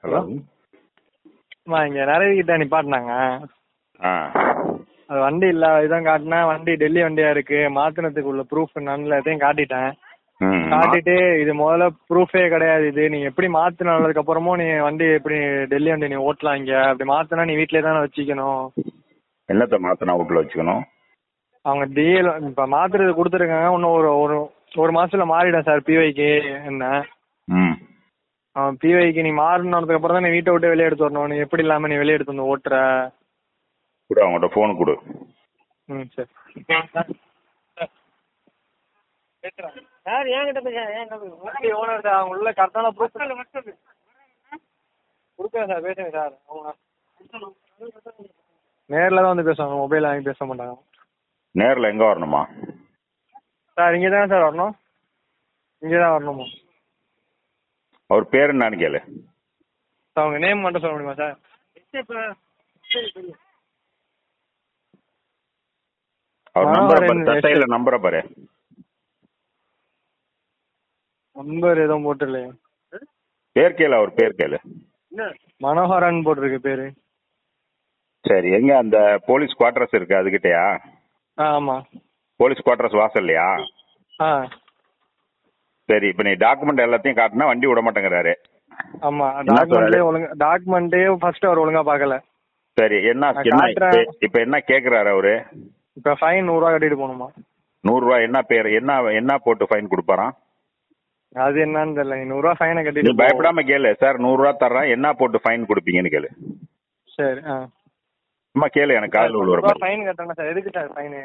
Hello அம்மா இங்கே நிறைய நிப்பாட்டினாங்க ஆ அது வண்டி இல்லை இதான் காட்டினேன் வண்டி டெல்லி வண்டியா இருக்கு மாத்தினத்துக்கு உள்ள ப்ரூஃப் என்னன்னு எதையும் காட்டிட்டேன் ம் காட்டிட்டு இது முதல்ல ப்ரூஃபே கிடையாது இது நீ எப்படி மாத்தினதுக்கு அப்புறமும் நீ வண்டி எப்படி டெல்லி வண்டி நீ ஓட்டலாம் இங்க அப்படி மாத்தினா நீ வீட்லயே தானே வச்சுக்கணும் என்னத்தை மாற்றினா வீட்டில் வச்சுக்கணும் அவங்க டிஎல் இப்ப மாத்துறது கொடுத்துருக்காங்க இன்னும் ஒரு ஒரு ஒரு மாசத்துல மாறிடும் சார் பிவைக்கு என்ன ம் அவன் பிவைக்கு நீ மாறினதுக்கு அப்புறம் தான் நீ வீட்டை விட்டு வெளியே எடுத்து வரணும் நீ எப்படி இல்லாம நீ வெளியே எடுத்து வந்து ஓட்டுற கொடு அவங்கள்ட்ட ஃபோன் கொடு ம் சரி சார் என்கிட்ட பேச என்கிட்ட வண்டி ஓனர் சார் அவங்க உள்ள கரெக்டான ப்ரூஃப் கொடுக்குறேன் சார் பேசுங்க சார் அவங்க நேரில் தான் வந்து பேசுவாங்க மொபைல் வாங்கி பேச மாட்டாங்க நேரில் எங்கே வரணுமா சார் இங்கே தானே சார் வரணும் இங்கே தான் வரணுமா அவர் பேர் என்னன்னு கேளு சார் அவங்க நேம் மட்டும் சொல்ல முடியுமா சார் அவர் ஆ, நம்பரை பாரு ரெண்டு தட்டையில் நம்பரை பாரு நம்பர் எதுவும் போட்டு இல்லையா பேர் கேளு அவர் பேர் கேளு மனோகரன் போட்டிருக்கு பேரு சரி எங்க அந்த போலீஸ் குவார்டர்ஸ் இருக்கு அதுகிட்டயா ஆ ஆமாம் போலீஸ் குவார்டர்ஸ் வாசல்லையா ஆ சரி இப்போ நீ டாக்குமெண்ட் எல்லாத்தையும் காட்டினா வண்டி விட மாட்டேங்கிறாரு ஆமா என்ன டாக்குமெண்ட்டே சொல்றாரு? ஒழுங்கா டாக்குமெண்ட்டே ஃபர்ஸ்ட் அவர் ஒழுங்கா பார்க்கல சரி என்ன நான் என்ன காட்டுறேன். இப்ப- இப்ப என்ன கேக்குறாரு அவரு இப்போ ஃபைன் நூறுரூவா கட்டிட்டு போகணுமா நூறு ரூபாய் என்ன பேர் என்ன என்ன போட்டு ஃபைன் கொடுப்பாராம் அது என்னன்னு தெரியல நீ நூறுரூவா ஃபைனை நீ கட்டிட்டு போ. பயப்படாம கேளு சார் நூறு ரூபா தர்றேன் என்ன போட்டு ஃபைன் கொடுப்பீங்கன்னு கேளு சரி ஆ அம்மா கேளு எனக்கு கால் விழுவுற நூறுரூவா மாதிரி ஃபைன் கட்டணும் சார் எதுக்கு சார் ஃபைனு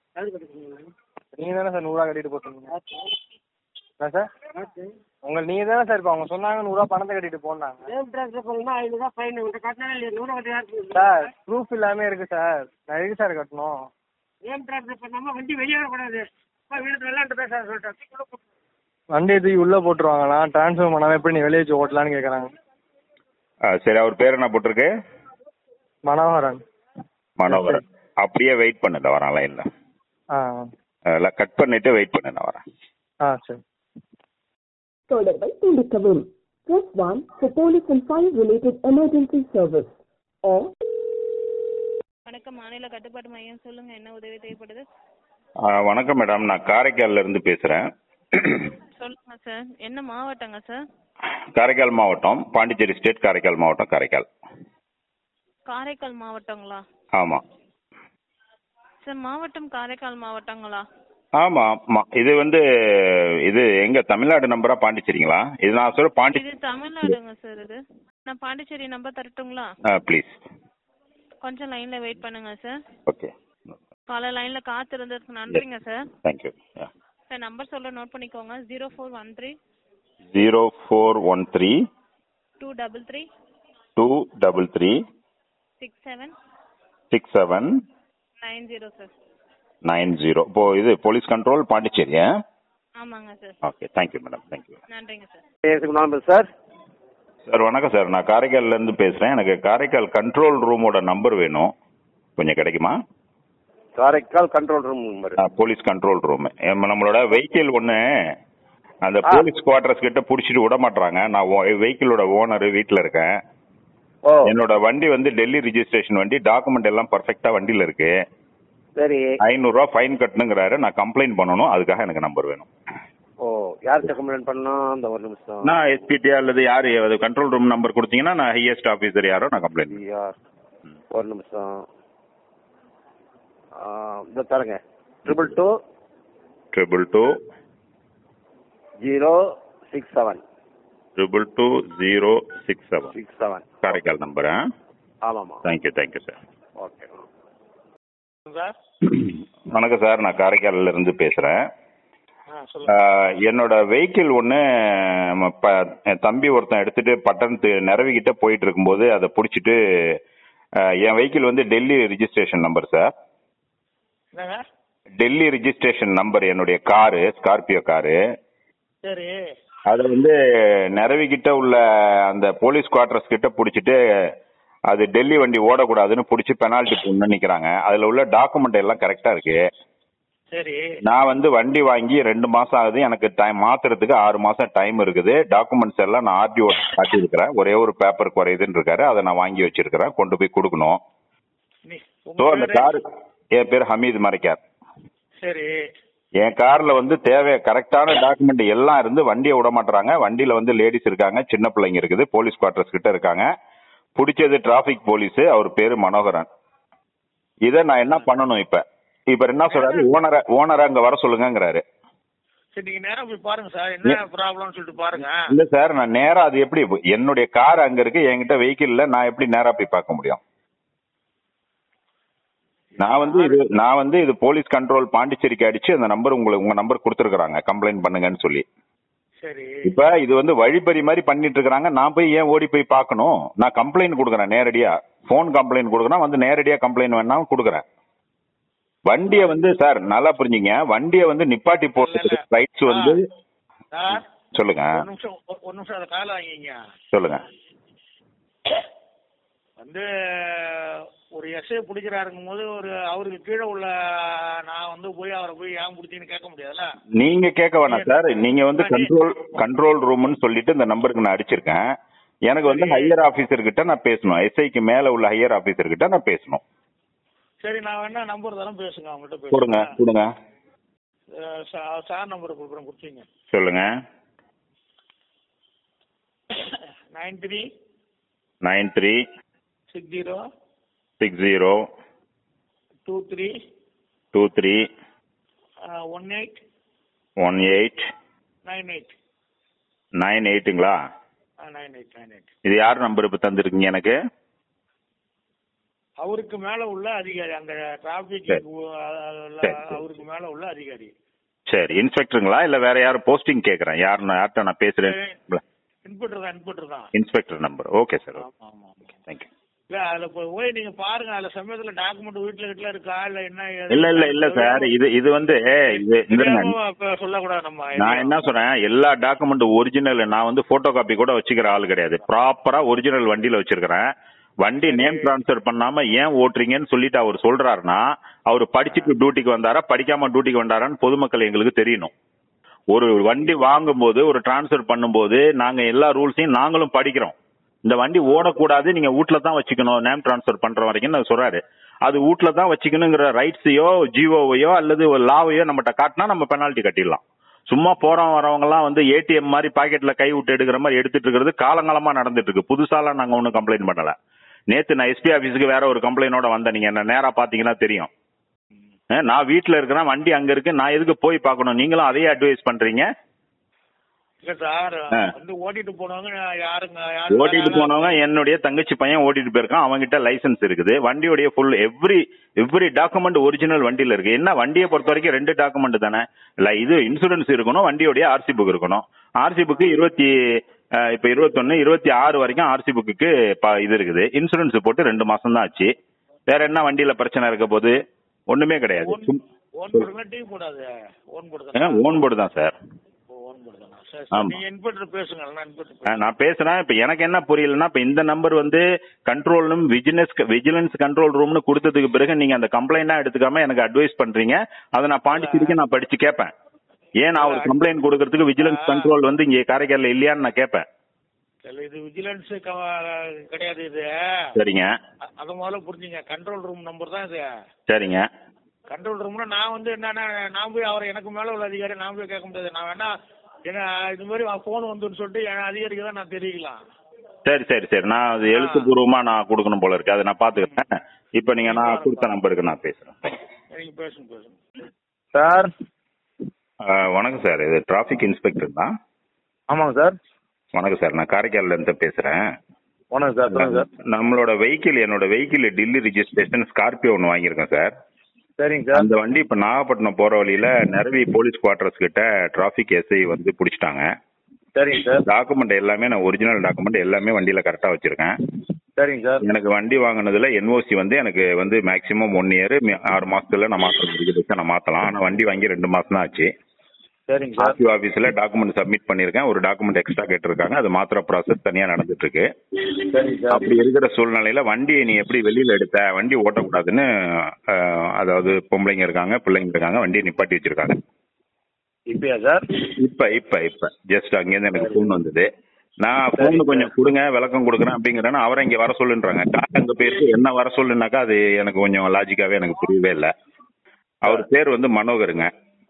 நீங்க தானே சார் நூறுரூவா கட்டிட்டு போட்டுருந்தீங்க என்ன சார் உங்க நீங்க தானே சார் இப்போ அவங்க சொன்னாங்க நூறுரூவா பணத்தை கட்டிட்டு போனாங்க ஏன் டிராக்டர் பண்ணா ஐநூறுரூவா ஃபைன் உங்கள்கிட்ட காட்டினா இல்லையா நூறு கட்டி யாருக்கு சார் ப்ரூஃப் இல்லாம இருக்கு சார் நான் எதுக்கு சார் கட்டணும் ஏன் டிராக்டர் பண்ணாம வண்டி வெளியே வரக்கூடாது அப்பா வீடு விளையாண்டு பேச சொல்லிட்டேன் வண்டியை தூக்கி உள்ள போட்டுருவாங்களா ட்ரான்ஸ்ஃபர் பண்ணாம எப்படி நீ வெளியே வச்சு ஓட்டலான்னு கேக்குறாங்க ஆ, சரி அவர் பேர் என்ன போட்டிருக்கு மனோகரன் மனோகரன் அப்படியே வெயிட் பண்ணு இந்த வரேன் லைன்ல ஆ அதெல்லாம் கட் பண்ணிட்டு வெயிட் பண்ணு நான் வரேன் ஆ சரி தொடர்பை துண்டிக்கவும் press 1 for police and fire related emergency service or வணக்கம் மாநில கட்டுப்பாட்டு மையம் சொல்லுங்க என்ன உதவி தேவைப்படுது ஆ, வணக்கம் மேடம் நான் காரைக்கால்ல இருந்து பேசுறேன் சொல்லுங்க சார் என்ன மாவட்டங்க சார் காரைக்கால் மாவட்டம் பாண்டிச்சேரி ஸ்டேட் காரைக்கால் மாவட்டம் காரைக்கால் காரைக்கால் மாவட்டங்களா ஆமா சார் மாவட்டம் காரைக்கால் மாவட்டங்களா ஆமா ஆமா இது வந்து இது எங்க தமிழ்நாடு நம்பரா பாண்டிச்சேரிங்களா இது நான் சொல்ல பாண்டி இது தமிழ்நாடுங்க சார் இது நான் பாண்டிச்சேரி நம்பர் தரட்டுங்களா ப்ளீஸ் கொஞ்சம் லைன்ல வெயிட் பண்ணுங்க சார் ஓகே பல லைன்ல காத்து இருந்ததுக்கு நன்றிங்க சார் தேங்க்யூ சார் நம்பர் சொல்ல நோட் பண்ணிக்கோங்க zero four one three zero four one three two double three two double three six seven six seven nine zero sir nine zero இப்போ இது போலீஸ் கண்ட்ரோல் பாண்டிச்சேரி ஆமாங்க sir okay thank you madam thank you நன்றிங்க sir sir sir வணக்கம் sir நான் காரைக்கால்ல இருந்து பேசுறேன் எனக்கு காரைக்கால் கண்ட்ரோல் ரூமோட நம்பர் வேணும் கொஞ்சம் கிடைக்குமா காரைக்கால் கண்ட்ரோல் ரூம் நம்பர் ஆ, போலீஸ் கண்ட்ரோல் ரூம் நம்மளோட வெஹிக்கிள் ஒன்று அந்த போலீஸ் குவார்டர்ஸ் கிட்ட புடிச்சிட்டு விட மாட்டாங்க நான் வெஹிக்கிளோட ஓனர் வீட்டில் இருக்கேன் ஓ என்னோட வண்டி வந்து டெல்லி ரிஜிஸ்ட்ரேஷன் வண்டி டாக்குமெண்ட் எல்லாம் பர்ஃபெக்டா வண்டியில இருக்கு சரி ஐநூறுரூவா ஃபைன் கட்டணுங்கிறாரு நான் கம்ப்ளைண்ட் பண்ணணும் அதுக்காக எனக்கு நம்பர் வேணும் ஓ யார்கிட்ட கம்ப்ளைண்ட் பண்ணோம் அந்த ஒரு நிமிஷம் நான் எஸ்பிடியா அல்லது யாரு அது கண்ட்ரோல் ரூம் நம்பர் கொடுத்தீங்கன்னா நான் ஹையஸ்ட் ஆஃபீஸர் யாரோ நான் கம்ப்ளைண்ட் யார் ஒரு நிமிஷம் ஆ, இந்த தரங்க triple two triple two zero six seven triple two zero six seven six seven Karaikal number ஆமாம்மா thank you thank you sir okay sir வணக்கம் சார் நான் காரைக்கால்ல இருந்து பேசுறேன் ஆ சொல்லுங்க ஆஹ், என்னோட வெஹிக்கிள் ஒன்று என் தம்பி ஒருத்தன் எடுத்துட்டு பட்டணத்து நிறவிக்கிட்ட போயிட்டு இருக்கும்போது அதை பிடிச்சிட்டு ஆஹ், என் வெஹிக்கிள் வந்து டெல்லி ரிஜிஸ்ட்ரேஷன் நம்பர் சார் என்னங்க டெல்லி ரிஜிஸ்ட்ரேஷன் நம்பர் என்னுடைய காரு ஸ்கார்பியோ காரு சரி அது வந்து நிறவிக்கிட்ட உள்ள அந்த போலீஸ் குவார்டர்ஸ் கிட்ட பிடிச்சிட்டு அது டெல்லி வண்டி ஓடக்கூடாதுன்னு பிடிச்சி பெனால்ட்டி போடணும்னு நிற்கிறாங்க அதில் உள்ள டாக்குமெண்ட் எல்லாம் கரெக்டாக இருக்கு சரி நான் வந்து வண்டி வாங்கி ரெண்டு மாசம் ஆகுது எனக்கு டைம் மாத்துறதுக்கு ஆறு மாசம் டைம் இருக்குது டாக்குமெண்ட்ஸ் எல்லாம் நான் ஆர்டிஓ காட்டியிருக்கிறேன் ஒரே ஒரு பேப்பர் குறையுதுன்னு இருக்காரு அதை நான் வாங்கி வச்சிருக்கிறேன் கொண்டு போய் கொடுக்கணும் நீ ஸோ உங்க அந்த பேரு? கார் என் பேர் ஹமீது மரைக்கார் சரி என் கார்ல வந்து தேவை கரெக்டான டாக்குமெண்ட் எல்லாம் இருந்து வண்டியை விட மாட்டாங்க வண்டியில வந்து லேடிஸ் இருக்காங்க சின்ன பிள்ளைங்க இருக்குது போலீஸ் குவார்டர்ஸ் கிட்ட இருக்காங்க பிடிச்சது டிராபிக் போலீஸ் அவர் பேரு மனோகரன் இதை நான் என்ன பண்ணணும் இப்ப இப்ப என்ன சொல்றாரு ஓனரை ஓனரை அங்க வர சொல்லுங்கங்கிறாரு சரி நீங்க நேரா போய் பாருங்க சார் என்ன ப்ராப்ளம்னு சொல்லிட்டு பாருங்க இல்ல சார் நான் நேரா அது எப்படி என்னுடைய கார் அங்க இருக்கு என்கிட்ட வெஹிக்கிள் இல்ல நான் எப்படி நேரா போய் பார்க்க முடியும் நான் வந்து இது நான் வந்து இது போலீஸ் கண்ட்ரோல் பாண்டிச்சேரிக்கு அடிச்சு அந்த நம்பர் உங்களுக்கு உங்க நம்பர் கொடுத்துருக்காங்க கம்ப்ளைண்ட் பண்ணுங்கன்னு சொல்லி சரி இப்ப இது வந்து வழிபறி மாதிரி பண்ணிட்டு இருக்காங்க நான் போய் ஏன் ஓடி போய் பார்க்கணும் நான் கம்ப்ளைண்ட் கொடுக்குறேன் நேரடியா ஃபோன் கம்ப்ளைண்ட் கொடுக்குறேன் வந்து நேரடியா கம்ப்ளைண்ட் வேணாலும் கொடுக்குறேன் வண்டியை வந்து சார் நல்லா புரிஞ்சுங்க வண்டியை வந்து நிப்பாட்டி போட்டு ரைட்ஸ் வந்து சார் சொல்லுங்க ஒரு நிமிஷம் ஒரு- ஒரு நிமிஷம் அதை கால வாங்கிங்க சொல்லுங்க வந்து ஒரு எஸ்ஐ பிடிக்கிறாருங்கும் போது ஒரு அவருக்கு கீழே உள்ள நான் வந்து போய் அவரை போய் ஏன் பிடிச்சின்னு கேட்க முடியாதுல்ல நீங்க கேட்க வேணாம் சார் நீங்க வந்து கண்ட்ரோல் கண்ட்ரோல் ரூம்னு சொல்லிட்டு இந்த நம்பருக்கு நான் அடிச்சிருக்கேன் எனக்கு வந்து ஹையர் ஆபீசர் கிட்ட நான் பேசணும் எஸ்ஐக்கு மேல உள்ள ஹையர் ஆபீசர் கிட்ட நான் பேசணும் சரி நான் வேணா நம்பர் தரேன் பேசுங்க அவங்ககிட்ட கொடுங்க பேசுங்க கொடுங்க அஹ் சா- சார் நம்பர் கொடுக்குறேன் கொடுத்தீங்க சொல்லுங்க nine three nine three six zero six zero two three two three one eight one eight nine eight nine எயிட்டுங்களா நைன் எயிட் நைன் எயிட் இது யார் நம்பர் இப்ப தந்திருக்கீங்க எனக்கு அவருக்கு மேல உள்ள அதிகாரி அந்த டிராபிக் சரி. சரி. அவருக்கு மேல உள்ள அதிகாரி சரி இன்ஸ்பெக்டருங்களா இல்ல வேற யாரும் போஸ்டிங் கேக்குறேன் யார் யார்கிட்ட நான் பேசுறேன் இன்புட்டர் தான் இன்புட்டர் தான் இன்ஸ்பெக்டர் நம்பர் ஓகே சார் ஆமா ஆமா ஆமா தேங்க்யூ இல்ல அதுல போய் போய் நீங்க பாருங்க அதுல சமயத்துல டாக்குமெண்ட் வீட்டுல வீட்டுல இருக்கா இல்ல என்ன ஏது? இல்ல இல்ல இல்ல சார் இது இது வந்து இது இந்த தெரியாம இப்ப சொல்லக்கூடாது நம்ம நான் என்ன சொல்றேன் எல்லா டாக்குமெண்ட் ஒரிஜினல் நான் வந்து போட்டோ காப்பி கூட வச்சுக்கிற ஆள் கிடையாது ப்ராப்பரா ஒரிஜினல் வண்டியில வச்சிருக்கிறேன் வண்டி நேம் டிரான்ஸ்ஃபர் பண்ணாம ஏன் ஓட்டுறீங்கன்னு சொல்லிட்டு அவர் சொல்றாருன்னா அவர் படிச்சுட்டு டியூட்டிக்கு வந்தாரா படிக்காம டியூட்டிக்கு வந்தாரான்னு பொதுமக்கள் எங்களுக்கு தெரியணும் ஒரு வண்டி வாங்கும்போது ஒரு டிரான்ஸ்ஃபர் பண்ணும்போது நாங்க எல்லா ரூல்ஸையும் நாங்களும் படிக்கிறோம் இந்த வண்டி ஓடக்கூடாது நீங்க வீட்ல தான் வச்சுக்கணும் நேம் டிரான்ஸ்ஃபர் பண்ற வரைக்கும் நான் சொல்றாரு அது வீட்ல தான் வச்சுக்கணுங்கிற ரைட்ஸையோ ஜிஓவையோ அல்லது ஒரு லாவையோ நம்மகிட்ட காட்டினா நம்ம பெனால்ட்டி கட்டிடலாம் சும்மா போறவங்க வரவங்க எல்லாம் வந்து ஏடிஎம் மாதிரி பாக்கெட்ல கை விட்டு எடுக்கிற மாதிரி எடுத்துட்டு இருக்கிறது காலங்காலமா நடந்துட்டு இருக்கு புதுசாலாம் நாங்க ஒன்றும் கம்ப்ளைண்ட் பண்ணல நேத்து நான் எஸ்பி ஆபீஸ்க்கு வேற ஒரு கம்ப்ளைண்டோட வந்தேன் நீங்க என்ன நேரா பாத்தீங்கன்னா தெரியும் அஹ் நான் வீட்ல இருக்கிறேன் வண்டி அங்க இருக்கு நான் எதுக்கு போய் பார்க்கணும் நீங்களும் அதையே அட்வைஸ் பண்றீங்க இல்ல சார் ஆ. வந்து ஓட்டிட்டு போனவங்க யாருங்க யாரு ஓட்டிட்டு போனவங்க என்னுடைய தங்கச்சி பையன் ஓட்டிட்டு போயிருக்கான் அவன்கிட்ட லைசென்ஸ் இருக்குது வண்டியுடைய full every every document original வண்டியில இருக்கு என்ன வண்டியை பொறுத்த வரைக்கும் ரெண்டு டாக்குமெண்ட் தானே இல்ல இது இன்சூரன்ஸ் இருக்கணும் வண்டியோடைய ஆர்சி புக் இருக்கணும் ஆர்சி புக் இருபத்தி அஹ், இப்ப இருபத்தொன்னு இருபத்தி ஆறு வரைக்கும் ஆர்சி புக்கு இது இருக்குது இன்சூரன்ஸ் போட்டு ரெண்டு மாசம் தான் ஆச்சு வேற என்ன வண்டியில பிரச்சனை இருக்க போது ஒண்ணுமே கிடையாது ஓன் போடுங்க டீ போடாது ஓன் போடுங்க ஓன் போர்டு தான் சார் ஓன் போடுங்க சரி ஆமா. சரி நீங்க இன்புட்டர் பேசுங்க நான் இன்புட்டர் ஆ, நான் பேசுறேன் இப்ப எனக்கு என்ன புரியலன்னா இப்ப இந்த நம்பர் வந்து கண்ட்ரோலும் விஜிலன்ஸ் விஜிலன்ஸ் கண்ட்ரோல் ரூம்னு கொடுத்ததுக்கு பிறகு நீங்க அந்த கம்ப்ளைண்டா எடுத்துக்காம எனக்கு அட்வைஸ் பண்றீங்க அதை நான் பாண்டிச்சேரிக்கு நான் படிச்சு கேட்பேன் ஏன் நான் ஒரு கம்ப்ளைண்ட் கொடுக்கறதுக்கு விஜிலன்ஸ் கண்ட்ரோல் வந்து இங்க காரைக்கால்ல இல்லையான்னு நான் கேட்பேன் இல்ல இது விஜிலன்ஸ் கிடையாது இது சரிங்க அ- அத முதல்ல புரிஞ்சுங்க கண்ட்ரோல் ரூம் நம்பர் தான் இது சரிங்க கண்ட்ரோல் ரூம்னா நான் வந்து என்னன்னா நான் போய் அவர் எனக்கு மேல உள்ள அதிகாரி நான் போய் கேட்க முடியாது நான் வேணா என்ன இது மாதிரி போன் வந்துன்னு சொல்லிட்டு என் அதிகாரிக்கு தான் நான் தெரிவிக்கலாம் சரி சரி சரி நான் அது எழுத்துப்பூர்வமா நான் கொடுக்கணும் போல இருக்கு அதை நான் பாத்துக்கிறேன் இப்ப நீங்க நான் கொடுத்த நம்பருக்கு நான் பேசுறேன் நீங்க பேசுங்க பேசுங்க சார் ஆ, வணக்கம் சார் இது டிராபிக் இன்ஸ்பெக்டர் தான் ஆமாங்க சார் வணக்கம் சார் நான் காரைக்கால்ல இருந்து பேசுறேன் வணக்கம் சார் சொல்லுங்க சார் நம்மளோட வெஹிக்கிள் என்னோட வெஹிக்கிள் டெல்லி ரிஜிஸ்ட்ரேஷன் ஸ்கார்பியோ ஒன்று வாங்கியிருக்கேன் சார் சரிங்க சார் அந்த வண்டி இப்ப நாகப்பட்டினம் போற வழியில நிறவி போலீஸ் குவார்டர்ஸ் கிட்ட டிராபிக் எஸ்ஐ வந்து பிடிச்சிட்டாங்க சரிங்க சார் டாக்குமெண்ட் எல்லாமே நான் ஒரிஜினல் டாக்குமெண்ட் எல்லாமே வண்டியில கரெக்டா வச்சிருக்கேன் சரிங்க சார் எனக்கு வண்டி வாங்கினதுல என்ஓசி வந்து எனக்கு வந்து மேக்ஸிமம் ஒன் இயர் ஆறு மாசத்துல நான் மாத்த முடியுது நான் மாத்தலாம் ஆனா வண்டி வாங்கி ரெண்டு மாசம் தான் ஆச்சு சரிங்க சார் ஆர்டிஓ ஆபீஸ்ல டாக்குமெண்ட் சப்மிட் பண்ணிருக்கேன் ஒரு டாக்குமெண்ட் எக்ஸ்ட்ரா கேட்டிருக்காங்க அது மாத்திர ப்ராசஸ் தனியா நடந்துட்டு இருக்கு சரிங்க சார் அப்படி இருக்கிற சூழ்நிலையில வண்டியை நீ எப்படி வெளியில எடுத்த வண்டி ஓட்டக்கூடாதுன்னு அஹ், அதாவது பொம்பளைங்க இருக்காங்க பிள்ளைங்க இருக்காங்க வண்டியை நிப்பாட்டி வச்சிருக்காங்க இப்பயா சார் இப்ப இப்ப இப்ப ஜஸ்ட் அங்கேருந்து எனக்கு ஃபோன் வந்தது நான் ஃபோன் கொஞ்சம் கொடுங்க விளக்கம் கொடுக்குறேன் அப்படிங்கிறேன்னா அவரை இங்க வர சொல்லுன்றாங்க கார் அங்க போயிருக்கு என்ன வர சொல்லுனாக்கா அது எனக்கு கொஞ்சம் லாஜிக்காவே எனக்கு புரியவே இல்லை அவர் பேர் வந்து மனோகருங்க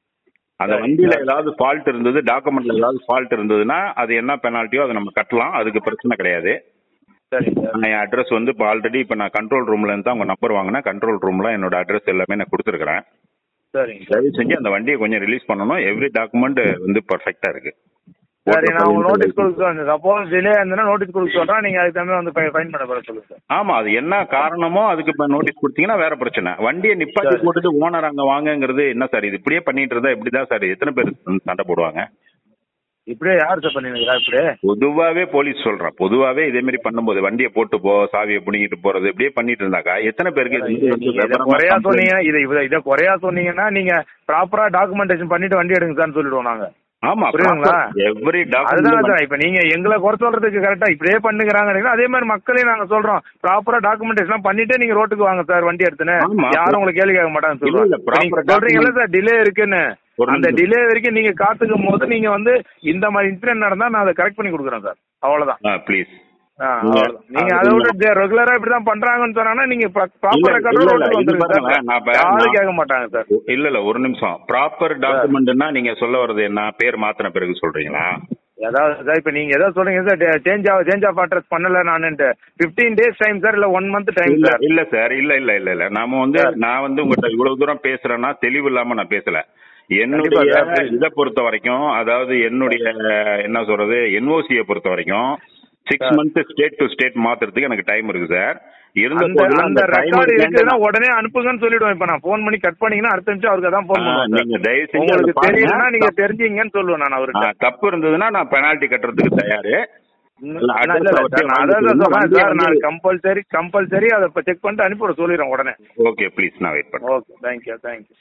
அந்த வண்டியில ஏதாவது ஃபால்ட் இருந்தது டாக்குமெண்ட்ல ஏதாவது ஃபால்ட் இருந்ததுன்னா அது என்ன பெனால்ட்டியோ அதை நம்ம கட்டலாம் அதுக்கு பிரச்சனை கிடையாது சரிங்க சார் நான் என் அட்ரஸ் வந்து இப்போ ஆல்ரெடி இப்போ நான் கண்ட்ரோல் ரூம்ல இருந்து தான் உங்க நம்பர் வாங்கினேன் கண்ட்ரோல் ரூம்ல என்னோட அட்ரஸ் எல்லாமே நான் கொடுத்துருக்கிறேன் சரிங்க சார் தயவு செஞ்சு அந்த வண்டியை கொஞ்சம் ரிலீஸ் பண்ணணும் எவ்ரி டாக்குமெண்ட் வந்து பர்ஃபெக்டா இருக்கு சரி நான் உங்களுக்கு நோட்டீஸ் கொடுக்க சொல்றேன் சப்போஸ் டிலே இருந்ததுன்னா நோட்டீஸ் கொடுக்க சொல்றேன் நீங்க அதுக்கு தகுந்த வந்து ஃபைன் பண்ண போற சொல்லுங்க சார் ஆமா அது என்ன காரணமோ அதுக்கு இப்ப நோட்டீஸ் கொடுத்தீங்கன்னா வேற பிரச்சனை வண்டியை நிப்பாட்டி சரி. போட்டுட்டு ஓனர் அங்க வாங்கங்கிறது என்ன சார் இது இப்படியே பண்ணிட்டு இருந்தா இப்படிதான் சார் எத்தனை பேர் சண்டை போடுவாங்க இப்படியே யார் சார் பண்ணிருக்கா இப்படியே பொதுவாவே போலீஸ் சொல்றேன் பொதுவாவே இதே மாதிரி பண்ணும்போது வண்டியை போட்டு போ சாவியை பிடிங்கிட்டு போறது இப்படியே பண்ணிட்டு இருந்தாக்கா எத்தனை பேருக்கு இது மாதிரி வந்து இதை விவரமா குறையா complaint- சொன்னீங்க இதை இதை- இதை குறையா சொன்னீங்கன்னா நீங்க ப்ராப்பரா டாக்குமெண்டேஷன் பண்ணிட்டு வண்டி எடுங்க சார்னு சொல்லிடுவோம் நாங்க ஆமா புரியுதுங்களா? எவ்ரி அதுதான் டாக்குமெண்ட் சார் இப்ப நீங்க எங்களை குறை சொல்றதுக்கு கரெக்டா இப்படியே பண்ணுங்கிறாங்க அதே மாதிரி மக்களையும் நாங்க சொல்றோம் ப்ராப்பரா டாக்குமெண்டேஷன் பண்ணிட்டே நீங்க ரோட்டுக்கு வாங்க சார் வண்டி எடுத்துன்னு ஆமா. யாரும் உங்களுக்கு கேள்வி கேட்க மாட்டாங்க இல்ல, இல்ல, சொல்லுவாங்க proper நீங்க சொல்றீங்கல்ல சார் டிலே இருக்குன்னு ஒரு அந்த நிமிஷம். டிலே வரைக்கும் நீங்க காத்துக்கும் போது நீங்க வந்து இந்த மாதிரி இன்சிடென்ட் நடந்தா நான் அதை கரெக்ட் பண்ணி கொடுக்குறேன் சார் அவ்வளவுதான் ப்ளீஸ் ஆ, நீங்க- அவ்வளவுதான். நீங்க அது அதை நீங்க- விட்டு ரெகுலரா இப்படிதான் பண்றாங்கன்னு சொன்னாங்கன்னா நீங்க இல்ல, ப்ராப்பர் இல்ல, ரெக்கார்டோட இல்ல, ரோட்டுக்கு இது வந்துருங்க பாருங்க, சார் நான் இப்ப- யாரும் நான்- கேட்க மாட்டாங்க சார் இல்ல இல்ல ஒரு நிமிஷம் ப்ராப்பர் டாக்குமெண்ட்னா நீங்க சொல்ல வர்றது என்ன பேர் மாத்தின பிறகு சொல்றீங்களா ஏதாவது சார் இப்ப நீங்க ஏதாவது சொல்றீங்க sir change of change of address பண்ணல நானுன்ட்டு 15 டேஸ் டைம் சார் இல்ல ஒன் மந்த் டைம் இல்ல சார் இல்ல சார் இல்ல இல்ல இல்ல இல்ல நாம வந்து நான் வந்து உங்ககிட்ட இவ்வளவு தூரம் பேசுறேன்னா தெளிவு இல்லாம நான் பேசல என்னுடைய கண்டிப்பா சார். இதை பொறுத்த வரைக்கும் அதாவது என்னுடைய என்ன சொல்றது என்ஓசியை பொறுத்த வரைக்கும் six sir. Month state to state மாத்துறதுக்கு எனக்கு டைம் இருக்கு சார் இருந்த அந்த போதிலும் அந்த அந்த time ரெக்கார்டு இருக்குதுன்னா இருக்குன்னா உடனே அனுப்புங்கன்னு சொல்லிடுவேன் இப்ப நான் ஃபோன் பண்ணி கட் பண்ணீங்கன்னா அடுத்த நிமிஷம் அவருக்கு தான் ஃபோன் ஆ, பண்ணுவேன் நீங்க சார். தயவு செஞ்சு உங்களுக்கு அதை பாருங்க. தெரியலன்னா நீங்க தெரிஞ்சீங்கன்னு சொல்லுவேன் நான் ஆ, அவர்கிட்ட தப்பு இருந்ததுன்னா நான் பெனால்டி கட்டுறதுக்கு தயாரு இல்ல, இல்ல, இல்ல, address இல்ல, அவர்கிட்ட சார், நான் அதான் சார் வாங்கிக்கிறேன். சொல்றேன் வண்டியை சார் நான் வந்து- கம்பல்சரி கம்பல்சரி அதை செக் பண்ணிட்டு அனுப்பிவிட சொல்லிடுறேன் உடனே ஓகே ப்ளீஸ் நான் வெயிட் பண்றேன் ஓகே தேங்க்யூ தேங்க்யூ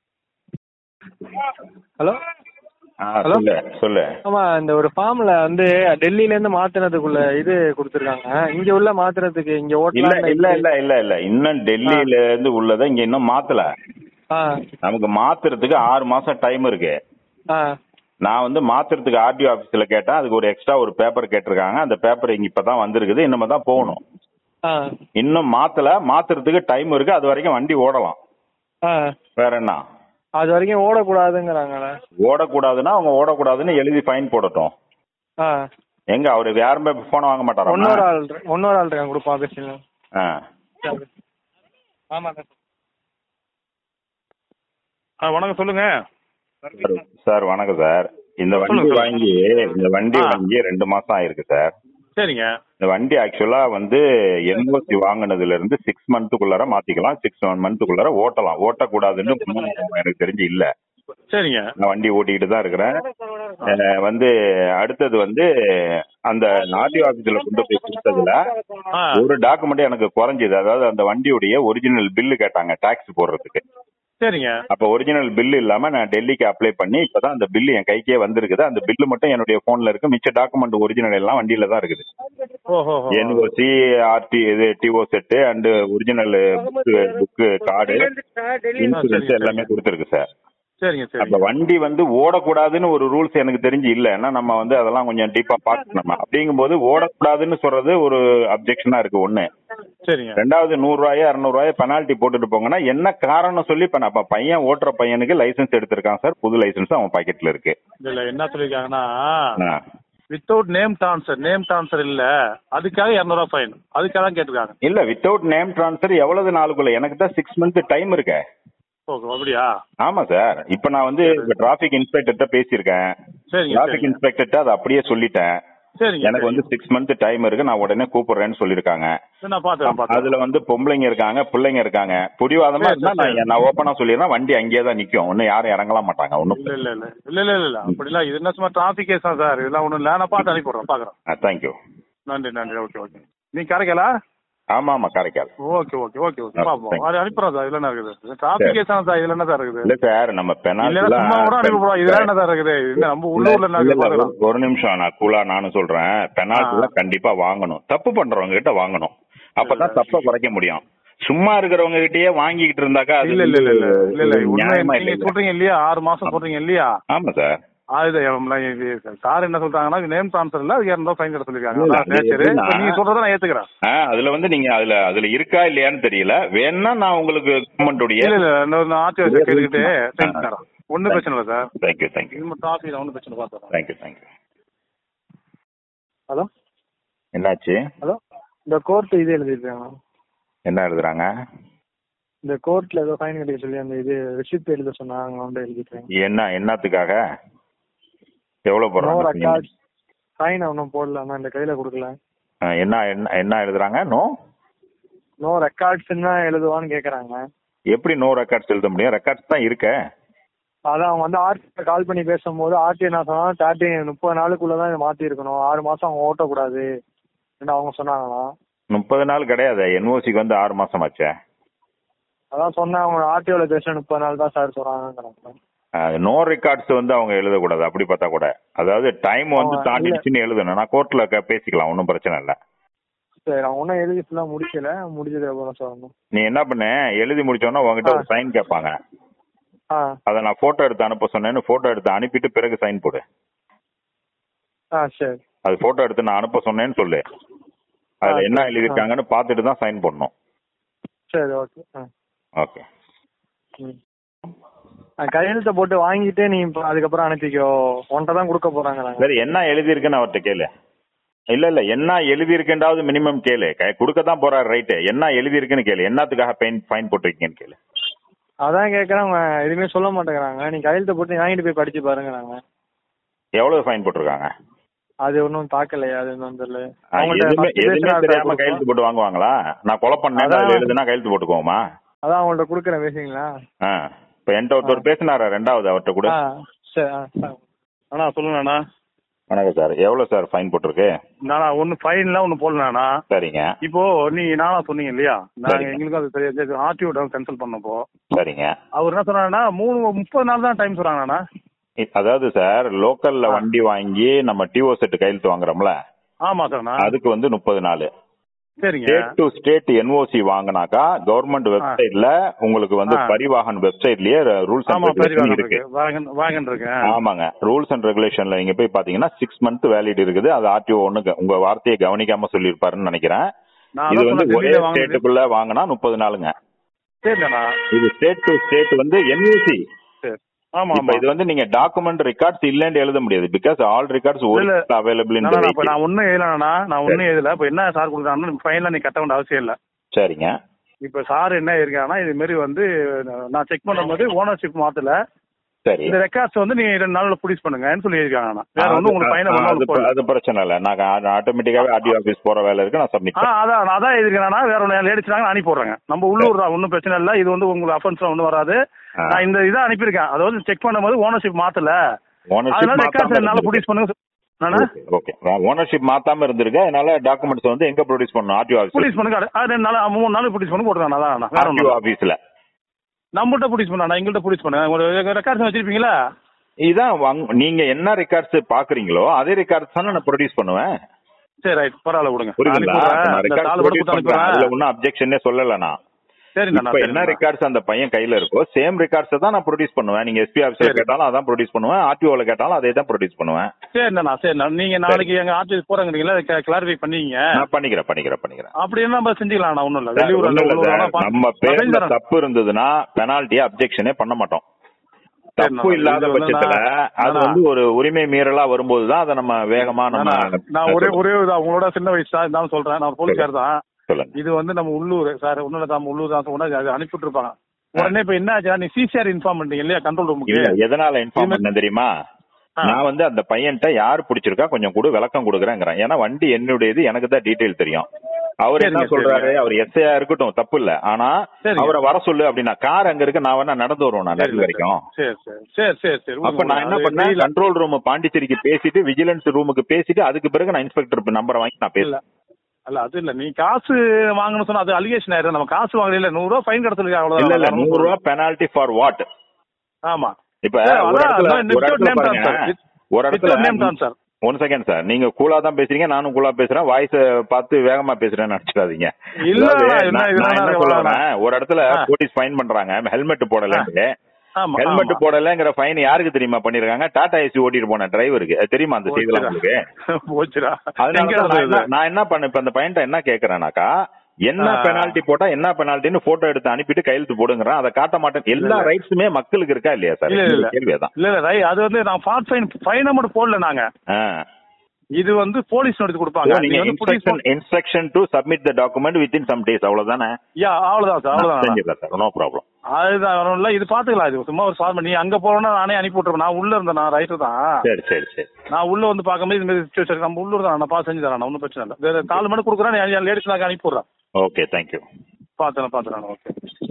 ஹலோ ஆ, Hello? சொல்லு சொல்லு ஆமா இந்த ஒரு ஃபார்ம்ல வந்து டெல்லில இருந்து மாத்துனதுக்குள்ள இது கொடுத்துருக்காங்க இங்க உள்ள மாத்துறதுக்கு இங்க இல்ல ஓட்டலாம் இல்ல இல்ல இல்ல இல்ல இன்னும் டெல்லியில இருந்து உள்ளத இங்க இன்னும் மாத்தல ஆ நமக்கு மாத்துறதுக்கு ஆறு மாசம் டைம் இருக்கு ஆ நான் வந்து மாத்துறதுக்கு ஆர்டிஓ ஆபீஸ்ல கேட்டேன் அதுக்கு ஒரு எக்ஸ்ட்ரா ஒரு பேப்பர் கேட்டிருக்காங்க அந்த பேப்பர் இங்க இப்பதான் வந்திருக்குது இனிமே தான் போகணும் ஆ இன்னும் மாத்தல மாத்துறதுக்கு டைம் இருக்கு அது வரைக்கும் வண்டி ஓடலாம் ஆ வேற என்ன அது வரைக்கும் ஓடக்கூடாதுங்கிறாங்களே ஓடக்கூடாதுன்னா அவங்க ஓடக்கூடாதுன்னு எழுதி ஃபைன் போடட்டும் ஆ எங்க அவரு யாருமே போன வாங்க மாட்டாரா இன்னொரு ஆள் இரு- இன்னொரு ஆள் இருக்காங்க கொடுப்பா பேசுங்க ஆ. ஆமா சார் ஆ வணக்கம் சொல்லுங்க சார் வணக்கம் சார் இந்த வண்டி சொல்லுங்க. வாங்கி இந்த வண்டி ஆ. வாங்கி ரெண்டு மாசம் ஆயிருக்கு சார் சரிங்க இந்த வண்டி ஆக்சுவலா வந்து என்ஓசி வாங்குனதுல இருந்து சிக்ஸ் மந்த்துக்குள்ளார மாத்திக்கலாம் சிக்ஸ் மந்த்துக்குள்ளார ஓட்டலாம் ஓட்டக்கூடாதுன்னு இன்னும் எனக்கு தெரிஞ்சு இல்ல சரிங்க நான் வண்டி ஓட்டிக்கிட்டு தான் இருக்கிறேன் அஹ் வந்து அடுத்தது வந்து அந்த ஆர்டிஓ ஆபீஸ்ல கொண்டு போய் கொடுத்ததுல ஆ ஒரு டாக்குமெண்ட் எனக்கு குறைஞ்சது அதாவது அந்த வண்டியுடைய ஒரிஜினல் பில்லு கேட்டாங்க டாக்ஸ் போடுறதுக்கு சரிங்க அப்ப ஒரிஜினல் பில் இல்லாம நான் டெல்லிக்கு அப்ளை பண்ணி இப்பதான் அந்த பில்லு என் கைக்கே வந்திருக்குது அந்த பில்லு மட்டும் என்னுடைய போன்ல இருக்கு மிச்ச டாக்குமெண்ட் ஒரிஜினல் எல்லாம் வண்டியில தான் இருக்குது ஓஹோ என்ஓசி ஆர்டி இது DO set and original book card insurance எல்லாமே கொடுத்துருக்கு சார் சரிங்க அப்ப சரிங்க வண்டி வந்து ஓடக்கூடாதுன்னு ஒரு ரூல்ஸ் எனக்கு தெரிஞ்சு இல்ல ஏன்னா நம்ம வந்து அதெல்லாம் கொஞ்சம் டீப்பா பார்க்கணும் அப்படிங்கும்போது ஓடக்கூடாதுன்னு சொல்றது ஒரு அப்ஜெக்ஷனா இருக்கு ஒண்ணு சரிங்க ரெண்டாவது நூறு ரூபாயோ அறுநூறு ரூபாயோ பெனால்ட்டி போட்டுட்டு போங்கன்னா என்ன காரணம் சொல்லி இப்ப நம்ம பையன் ஓட்டுற பையனுக்கு லைசென்ஸ் எடுத்திருக்கான் சார் புது லைசென்ஸ் அவன் பாக்கெட்ல இருக்கு இதுல என்ன சொல்லிருக்காங்கன்னா ஆ. Without name transfer name transfer இல்ல அதுக்காக இரநூறுவா ஃபைன் அதுக்காக தான் கேட்டிருக்காங்க இல்ல வித்தவுட் நேம் டிரான்ஸ்ஃபர் எவ்வளவு நாளுக்குள்ள எனக்கு தான் சிக்ஸ் மந்த் டைம் இருக்கே ஓகே அப்படியா ஆமா சார் இப்ப நான் வந்து டிராபிக் இன்ஸ்பெக்டர்கிட்ட பேசியிருக்கேன் சரிங்க டிராபிக் சரிங்க இன்ஸ்பெக்டர்கிட்ட அதை அப்படியே சொல்லிட்டேன் சரிங்க எனக்கு வந்து சிக்ஸ் மந்த் டைம் இருக்கு நான் உடனே கூப்பிடுறேன்னு சொல்லிருக்காங்க சரி, நான் பாத்துறேன் பாத்துறேன் அதுல வந்து பொம்பளைங்க இருக்காங்க பிள்ளைங்க இருக்காங்க புடிவாதமா சரி, இருந்தா சரி. நான் நான் ஓப்பனா சொல்லிடுறேன் வண்டி அங்கேயே தான் நிக்கும் ஒன்னும் யாரும் இறங்கலாம் மாட்டாங்க ஒன்னும் இல்ல இல்ல இல்ல இல்ல இல்ல இல்ல இல்ல அப்படிலாம் இது என்ன சும்மா டிராபிக் கேஸ் தான் சார் இதெல்லாம் ஒண்ணும் இல்ல நான் பார்த்து அனுப்பி விடுறேன் பாக்குறேன் தேங்க்யூ நன்றி நன்றி ஓகே ஓகே நீ காரைக்காலா ஆமா ஆமா Karaikal okay okay okay okay ஆ, பாப்போம் thank அது அனுப்புறோம் சார் இதுல என்ன இருக்குது டிராபிக் கேஸ் தானே சார் இதுல என்ன சார் இருக்குது இல்ல சார் நம்ம இல்லைன்னா சும்மா கூட அனுப்பிடுவோம் இதுல என்ன சார் இருக்குது என்ன நம்ம உள்ளூர்ல என்ன இருக்குது பார்க்கலாம். ஒரு நிமிஷம் நான் கூலா நானும் சொல்றேன் பெனால்டி கண்டிப்பா வாங்கணும் தப்பு பண்றவங்க கிட்ட வாங்கணும் அப்பதான் தப்ப குறைக்க முடியும் சும்மா இருக்கிறவங்க கிட்டயே வாங்கிக்கிட்டு இருந்தாக்கா அது இல்ல இல்ல இல்ல இல்ல இல்ல இல்ல வந்து உண்மை நியாயமா நீங்க இல்ல சொல்றீங்க இல்லையா ஆறு மாசம் சொல்றீங்க இல்லையா ஆமா சார் அது சார் என்ன சொல்றாங்கன்னா நேம் ட்ரான்ஸ்ஃபர் இல்ல அது இரநூறு ஃபைன் கட்ட சொல்லிருக்காங்க இல்ல, அதான் சரி எப்படின்னா- இப்ப நீங்க சொல்றதை நான் ஏத்துக்கிறேன் ஆ, அதுல வந்து நீங்க அதுல அதுல இருக்கா இல்லையான்னு தெரியல வேணா நான் உங்களுக்கு கவர்மெண்டுடைய இல்ல இல்ல நான் ஆர்டிஓ கேட்டுக்கிட்டு செஞ்சு தரேன் ஒன்றும் பிரச்சனை இல்லை சார் தேங்க்யூ தேங்க்யூ இது மட்டும் ஆஃபீஸ் ஒன்றும் பிரச்சனை பார்த்துறேன் தேங்க்யூ தேங்க்யூ ஹலோ என்னாச்சு ஹலோ இந்த கோர்ட் இது எழுதிருக்காங்க என்ன எழுதுறாங்க இந்த கோர்ட்ல ஏதோ ஃபைன் கட்டிக்க சொல்லி அந்த இது ரிசிப்ட் எழுத சொன்னாங்க வந்து எழுதிருக்கேன் என்ன என்னத்துக்காக எவ்வளவு நோ போடுறாங்க ரெக்கார்ட் ஃபைன் ஒன்றும் போடல நான் இந்த கையில கொடுக்கல ஆ, என்ன என்ன என்ன எழுதுறாங்க நோ நோ ரெக்கார்ட்ஸ் தான் எழுதுவான்னு கேக்குறாங்க எப்படி நோ ரெக்கார்ட்ஸ் எழுத முடியும் ரெக்கார்ட்ஸ் தான் இருக்க அதான் அவங்க வந்து ஆர்டிஓ கால் பண்ணி பேசும்போது ஆர்டிஓ நான் சொன்னா தேர்ட்டி முப்பது நாளுக்குள்ள தான் இதை மாத்தி இருக்கணும் ஆறு மாசம் அவங்க ஓட்டக்கூடாது அப்படின்னு அவங்க சொன்னாங்களாம் முப்பது நாள் கிடையாது என்ஓசிக்கு வந்து ஆறு மாசம் ஆச்சே அதான் சொன்னேன் அவங்க ஆர்டிஓல பேசுற முப்பது நாள் தான் சார் சொல்றாங்க நோ ரெக்கார்ட்ஸ் வந்து அவங்க எழுதக்கூடாது அப்படி பார்த்தா கூட அதாவது டைம் வந்து ஆமா, தாண்டிடுச்சுன்னு எழுதணும் நான் கோர்ட்ல பேசிக்கலாம் ஒன்றும் பிரச்சனை இல்லை சரி அவங்க ஒன்றும் எழுதி ஃபுல்லா முடிக்கல முடிஞ்சது அப்புறம் சொல்லணும் நீ என்ன பண்ண எழுதி முடிச்சோன்னா உங்ககிட்ட ஒரு ஆ. சைன் கேட்பாங்க ஆ அதை நான் போட்டோ எடுத்து அனுப்ப சொன்னேன்னு போட்டோ எடுத்து அனுப்பிட்டு பிறகு சைன் போடு ஆ சரி அது போட்டோ எடுத்து நான் அனுப்ப சொன்னேன்னு சொல்லு அதுல ஆ, என்ன சரி. எழுதியிருக்காங்கன்னு பார்த்துட்டு தான் சைன் போடணும் சரி ஓகே ஆ ஓகே ம் ஆ, கையெழுத்தை போட்டு வாங்கிட்டு நீ இப்போ அதுக்கப்புறம் அனுப்பிக்கோ உன்கிட்ட தான் கொடுக்க போறாங்க நாங்க சரி என்ன எழுதியிருக்குன்னு அவர்கிட்ட கேளு இல்ல இல்ல என்ன எழுதியிருக்குன்றாவது மினிமம் கேளு க- கொடுக்க தான் போறாரு ரைட்டு என்ன எழுதியிருக்குன்னு கேளு என்னத்துக்காக ஃபைன் ஃபைன் போட்டிருக்கீங்கன்னு கேளு அதான் கேட்கறேன் அவங்க எதுவுமே சொல்ல மாட்டேங்கிறாங்க நீ கையெழுத்தை போட்டு நீ வாங்கிட்டு போய் படிச்சு பாருங்க நாங்க எவ்வளவு ஃபைன் போட்டிருக்காங்க அது ஒன்றும் தாக்கலையா அது ஒன்றும் தெரியல ஆ, அவங்கள்ட்ட எதுவுமே first எதுவுமே பேசுன தெரியாம ஆள்கிட்ட கையெழுத்து போட்டு வாங்குவாங்களா நான் கொலை பண்ணேன் அதான். அதுல எழுதுனா கையெழுத்து போட்டுக்குவோமா அதான் அவங்கள்ட்ட கொடுக்குறேன் பேசுறீங்களா ஆ இப்ப என்கிட்ட ஒருத்தர் பேசினாரா ரெண்டாவது அவர்கிட்ட கூட ஆ சரி ஆ ஆ. அண்ணா சொல்லுங்கண்ணா வணக்கம் சார் எவ்வளவு சார் ஃபைன் போட்டிருக்கு நானா ஒன்னு ஃபைன்லாம் ஒன்னு போடலண்ணா சரிங்க இப்போ நீ நானா சொன்னீங்க இல்லையா நாங்க சரிங்க. எங்களுக்கும் அது தெரியாது ஆர்டிஓ கன்சல்ட் பண்ணப்போ சரிங்க அவர் என்ன சொன்னாருன்னா மூணு முப்பது நாள் தான் டைம் சொல்றாங்கண்ணா இ- அதாவது சார் லோக்கல்ல வண்டி வாங்கி நம்ம டிஓ செட் கையெழுத்து வாங்குறோம்ல ஆமா சார்ண்ணா அதுக்கு வந்து முப்பது நாள் சரிங்க ஸ்டேட் டு ஸ்டேட் என்ஓசி வாங்கினாக்கா கவர்மெண்ட் வெப்சைட்ல உங்களுக்கு வந்து ஆ. பரிவாகன் வெப்சைட்லயே ரூல்ஸ் ஆமா அண்ட் பெரிய ரெகுலேஷன் வாகனம் இருக்கு இருக்கு வாகன் வாகன் இருக்கு ஆமாங்க ரூல்ஸ் அண்ட் ரெகுலேஷன்ல நீங்க போய் பாத்தீங்கன்னா சிக்ஸ் மந்த் வேலிட் இருக்குது அது ஆர்டிஓ ஒண்ணு உங்க வார்த்தையை கவனிக்காம சொல்லியிருப்பாருன்னு நினைக்கிறேன் நான் இது அதான் வந்து சொன்னேன் ஒரே டெல்லியில வாங்கினது ஸ்டேட்டுக்குள்ள வாங்கினா முப்பது நாளுங்க சரிண்ணா இது ஸ்டேட் டு ஸ்டேட் வந்து என்ஓசி சரி ஆமா இப்ப ஆமா இது வந்து நீங்க டாக்குமெண்ட் ரெக்கார்ட்ஸ் இல்லன்னு எழுத முடியாது பிகாஸ் ஆல் ரெக்கார்ட்ஸ் இல்ல. அவைலபிள் நான் நான் இப்ப நான் ஒண்ணும் எழுதலண்ணா நான் ஒண்ணும் எழுதல இப்ப என்ன சார் கொடுக்குறாங்கன்னா ஃபைனல் நீ கட்ட வேண்டிய அவசியம் இல்ல சரிங்க இப்ப சார் என்ன இருக்காங்கன்னா இது மாதிரி வந்து நான் செக் பண்ணும்போது ஓனர்ஷிப் மாத்தல சரி இந்த ரெக்கார்ட்ஸ் வந்து நீ ரெண்டு நாள்ல ப்ரொடியூஸ் பண்ணுங்கன்னு சொல்லி இருக்காங்க வேற ஒன்றும் உங்களுக்கு ஆ, ஃபைனல் அது ஒன்றும் ப- அது பிரச்சனை இல்ல நான் ஆட்டோமேட்டிக்காவே ஆர்டிஓ ஆபீஸ் போற வேலை இருக்கு நான் சப்மிட் ஆ அதான் நான் அதான் எதிர்க்கிறேன்னா வேற ஒன்று லேடிஸ் நாங்கள் அனுப்பி போடுறேங்க நம்ம உள்ளூர் தான் ஒன்றும் பிரச்சனை இல்லை இது வந்து உங்களுக்கு அஃபென்ஸ் ஒன்றும் வராது ஆ. நான் இந்த இதை அனுப்பியிருக்கேன் அதாவது செக் பண்ணும்போது ஓனர்ஷிப் மாத்தல அதனால ரெக்கார்ட்ஸ் என்னால ப்ரொடியூஸ் பண்ணுங்க நானா ஓகே ஓனர்ஷிப் மாத்தாம இருந்திருக்கு அதனால டாக்குமெண்ட்ஸ் வந்து எங்க ப்ரொடியூஸ் பண்ணணும் ஆர்டிஓ ஆபீஸ் ப்ரொடியூஸ் பண்ணுங்க அது- அது ரெண்டு நாள் மூணு நாள் ப்ரொடியூஸ் பண்ணி போட்டுருக்காங்க அதான் வேற ஆர்டிஓ ஒன்றும் ஆபீஸ்ல நம்மகிட்ட ப்ரொடியூஸ் பண்ணா எங்கள்கிட்ட ப்ரொடியூஸ் பண்ணுங்க ஒரு ரெக்கார்ட்ஸ் வச்சிருப்பீங்களா இதான் வாங்க- நீங்க என்ன ரெக்கார்ட்ஸ் பாக்குறீங்களோ அதே ரெக்கார்ட்ஸ் தானே நான் ப்ரொடியூஸ் பண்ணுவேன் சரி ரைட் பரவாயில்ல விடுங்க நான் புரியுதுங்களா அனுப்பி இப்ப நான் விடுறேன். இந்த ரெக்கார்ட்ஸ் தாள் கூட ப்ரொடியூஸ் கொடுத்து பண்றேன் அதுல அனுப்பிடுறேன் ஒன்னும் அப்ஜெக்ஷனே சொல்லல நான் சரி இப்ப என்ன ரெக்கார்ட்ஸ் அந்த பையன் கையில இருக்கோ சேம் ரெக்கார்ட்ஸ் தான் நான் ப்ரொடியூஸ் பண்ணுவேன் நீங்க எஸ்பி ஆபீஸ்ல சரி. கேட்டாலும் அதான் ப்ரொடியூஸ் பண்ணுவேன் ஆர்டிஓல கேட்டாலும் அதே தான் ப்ரொடியூஸ் பண்ணுவேன் சரிண்ணா சரிண்ணா நீங்க நாளைக்கு எங்க ஆர்டிஎஸ் போறாங்கிறீங்களா கிளாரிஃபை பண்ணீங்க நான் பண்ணிக்கிறேன் பண்ணிக்கிறேன் பண்ணிக்கிறேன் அப்படி என்ன நம்ம செஞ்சுக்கலாம் ஒன்றும் இல்லை சார், வெளியூர் ஒண்ணும் இல்ல உள்ளூர் சார். வேணா பா- நம்ம நான் செஞ்சு பேர்ல தரேன். தப்பு இருந்ததுன்னா பெனால்ட்டியா அப்ஜெக்ஷனே பண்ண மாட்டோம் சரி, தப்பு நான் இல்லாத இது வந்து பட்சத்துல நான்- அது நான் வந்து ஒரு உரிமை மீறலா வரும்போது தான் அதை நம்ம வேகமா நம்ம நான் நான் ஒரே ஒரே இது உங்களோட சின்ன வயசு தான் இருந்தாலும் சொல்றேன் நான் போலீஸ்கார் தான் சொல்லுங்க இது வந்து நம்ம உள்ளூர் சார் ஒன்னும் இல்லை நம்ம உள்ளூர் தான் சொன்னா அது அனுப்பிட்டு இருப்பாங்க உடனே இப்ப என்ன ஆச்சுன்னா நீ சிசிஆர் இன்ஃபார்ம் பண்ணீங்க இல்லையா கண்ட்ரோல் ரூமுக்கு இல்ல எதனால இன்ஃபார்ம் இது- பண்ண தெரியுமா ஆ. நான் வந்து அந்த பையன்ட்ட யார் பிடிச்சிருக்கா கொஞ்சம் கூட விளக்கம் கொடுக்குறேங்கிறேன் ஏன்னா வண்டி என்னுடையது எனக்கு தான் டீடைல் தெரியும் அவர் என்ன சரிங்க, சொல்றாரு சரிங்க. அவர் எஸ்ஐயா இருக்கட்டும் தப்பு இல்ல ஆனா சரிங்க. அவரை வர சொல்லு அப்படின்னா கார் அங்க இருக்கு நான் வேணா நடந்து வருவேன் நான் சரி, நேரத்து வரைக்கும் சரி சரி சரி சரி சரி அப்ப நான் என்ன பண்ணேன் கண்ட்ரோல் ரூம் பாண்டிச்சேரிக்கு பேசிட்டு விஜிலன்ஸ் ரூமுக்கு பேசிட்டு அதுக்கு பிறகு நான் இன்ஸ்பெக்டர் நம்பரை வாங்கி நான் இல்ல பேசுறேன் அல்ல அது இல்ல நீ காசு வாங்கணும்னு சொன்னா அது அலிகேஷன் ஆயிரும் நம்ம காசு வாங்கல நூறு ரூபா ஃபைன் கடத்தலுக்கு இல்ல இல்ல அவ்வளவுதான் நூறு ரூபா பெனால்டி ஃபார் வாட் ஆமா இப்ப சார், ஒரு அதான், இடத்துல அதான் ஒரு without இடத்துல name பாருங்க transfer. With- ஒரு இடத்துல without name transfer. One second sir நீங்க கூலா தான் பேசுறீங்க நானும் கூலா பேசுறேன் வாய்ஸ் பார்த்து வேகமா பேசுறேன்னு நினைச்சிடாதீங்க இல்ல, அதாவது என்ன நான் இது நான் என்ன வேணா சொல்ல வேணா. வரேன், ஒரு இடத்துல ஆ. போலீஸ் ஃபைன் பண்றாங்க ஹெல்மெட் போடலன்னு ஆமா ஹெல்மெட் ஆமா. போடலங்கிற ஃபைன் யாருக்கு தெரியுமா பண்ணிருக்காங்க டாடா ஏசி ஓட்டிட்டு போன டிரைவருக்கு அது தெரியுமா அந்த செய்திலாம் போச்சுடா. உங்களுக்கு போச்சுடா அதனால எங்க தான் நான் இருந்தது? என்ன- நான் என்ன பண்ண இப்ப அந்த பையன்ட்ட என்ன கேக்குறேனாக்கா என்ன ஆ. பெனால்டி போட்டா என்ன பெனால்டின்னு போட்டோ எடுத்து அனுப்பிட்டு கையெழுத்து போடுங்கிறான் அதை காட்ட மாட்டேன் எல்லா இல்ல. ரைட்ஸுமே மக்களுக்கு இருக்கா இல்லையா சார் இல்ல, இல்ல. கேள்விதான் இல்ல இல்ல ரை அது வந்து நான் ஃபார்ட் ஃபைன் ஃபைனை மட்டும் போடல நாங்க இது வந்து போலீஸ் நோட்டீஸ் கொடுப்பாங்க நீங்க நீங்க வந்து police instruction instruction to submit the document with in some days அவ்வளவுதானே யா அவ்வளவுதான் சார் அவ்வளவுதான் செஞ்சிடலாம் சார் நோ ப்ராப்ளம் அதுதான் வரும் இல்ல இது பாத்துக்கலாம் இது சும்மா ஒரு ஃபார்ம் நீ அங்க போறோம்னா நானே அனுப்பி விட்டுருவேன் நான் உள்ள இருந்தேன் நான் ரைட்டர் தான் சரி சரி சரி நான் உள்ள வந்து பார்க்கும்போது இந்த மாதிரி சுச்சுவேஷன் நம்ம உள்ள தான் நான் பார்த்து செஞ்சு தரேன் ஒன்றும் பிரச்சனை இல்லை வேற கால் மணி கொடுக்குறேன் லேடிஸ் நான் அனுப்பி விடுறேன் ஓகே தேங்க்யூ பார்த்துறேன் பார்த்துறேன் ஓகே